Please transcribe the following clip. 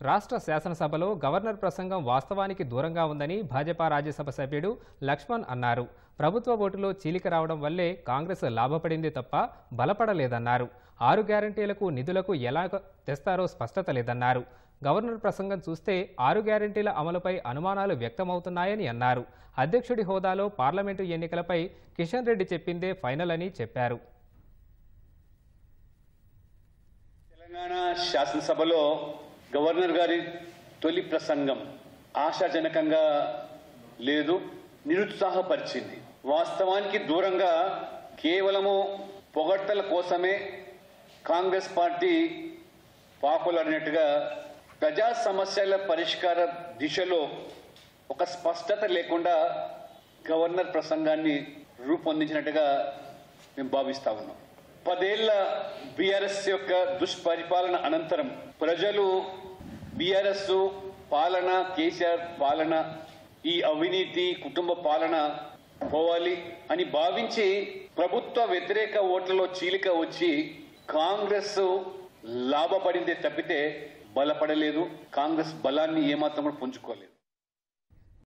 రాష్ట్ర శాసనసభలో గవర్నర్ ప్రసంగం వాస్తవానికి దూరంగా ఉందని భాజపా రాజ్యసభ సభ్యుడు లక్ష్మణ్ అన్నారు ప్రభుత్వ ఓటులో చీలిక రావడం వల్లే కాంగ్రెస్ లాభపడింది తప్ప బలపడలేదన్నారు ఆరు గ్యారంటీలకు నిధులకు ఎలా తెస్తారో స్పష్టత లేదన్నారు గవర్నర్ ప్రసంగం చూస్తే ఆరు గ్యారంటీల అమలుపై అనుమానాలు వ్యక్తమవుతున్నాయని అన్నారు అధ్యక్షుడి హోదాలో పార్లమెంటు ఎన్నికలపై కిషన్ రెడ్డి చెప్పిందే ఫైనల్ అని చెప్పారు తెలంగాణ శాసనసభలో గవర్నర్ గారి తొలి ప్రసంగం ఆశాజనకంగా లేదు నిరుత్సాహపరిచింది వాస్తవానికి దూరంగా కేవలము పొగడ్తల కోసమే కాంగ్రెస్ పార్టీ పాకులాడినట్టుగా ప్రజా సమస్యల పరిష్కార దిశలో ఒక స్పష్టత లేకుండా గవర్నర్ ప్రసంగాన్ని రూపొందించినట్టుగా మేము భావిస్తా ఉన్నాం పదేళ్ల బీఆర్ఎస్ యొక్క దుష్పరిపాలన అనంతరం ప్రజలు బీఆర్ఎస్ పాలన కేసీఆర్ పాలన ఈ అవినీతి కుటుంబ పాలన పోవాలి అని భావించి ప్రభుత్వ వ్యతిరేక ఓట్లలో చీలిక వచ్చి కాంగ్రెస్ లాభపడిందే తప్పితే బలపడలేదు కాంగ్రెస్ బలాన్ని ఏమాత్రం కూడా పుంజుకోలేదు